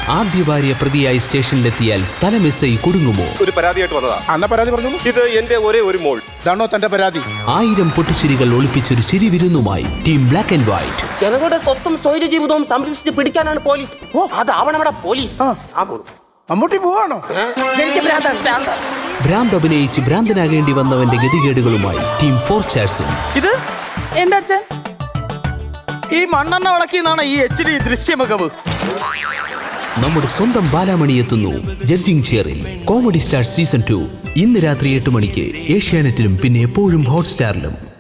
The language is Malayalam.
ആദ്യ ഭാര്യ പ്രതിയായി സ്റ്റേഷനിലെത്തിയാൽ സ്ഥലം എസ് ഐ കുടുങ്ങുമോ ഒരു പരാതിയായിട്ട് വന്നതാ അന്ന പരാതി പറഞ്ഞോളൂ ഇത് എന്റെ ഒരേ ഒരു മോൾ ഇതാണോ തന്റെ പരാതി ആയിരം പൊട്ടിച്ചിരികൾ ഒളിപ്പിച്ചൊരു ചിരി വിരുന്നുമായി ടീം ബ്ലാക്ക് ആൻഡ് വൈറ്റ് ജനങ്ങളുടെ സ്വത്തും സ്വൈര ജീവിതവും സംരക്ഷിച്ച് പിടിക്കാനാണ് പോലീസ് അതാവണവിടെ പോലീസ് ആ പോണു. മമ്മൂട്ടി പോവാണോ ഏ? എനിക്ക് ഭ്രാന്താണ്, ഭ്രാന്ത്. ഭ്രാന്ത് അഭിനയിച്ച് ഭ്രാന്തനാകേണ്ടി വന്നവന്റെ ഗതികേടുകളുമായി ടീം ഫോർ സ്റ്റാർസും ഇത് എന്റെ അച്ഛൻ ഈ മണ്ണെണ്ണ വിളക്കിന്നാണ് ഈ എച്ച് ഡി ദൃശ്യമികവ് നമ്മുടെ സ്വന്തം ബാലാമണി എത്തുന്നു ജഡ്ജിംഗ് ചെയറിൽ കോമഡി സ്റ്റാർ സീസൺ ടു ഇന്ന് രാത്രി എട്ട് മണിക്ക് ഏഷ്യാനെറ്റിലും പിന്നെ എപ്പോഴും ഹോട്ട്സ്റ്റാറിലും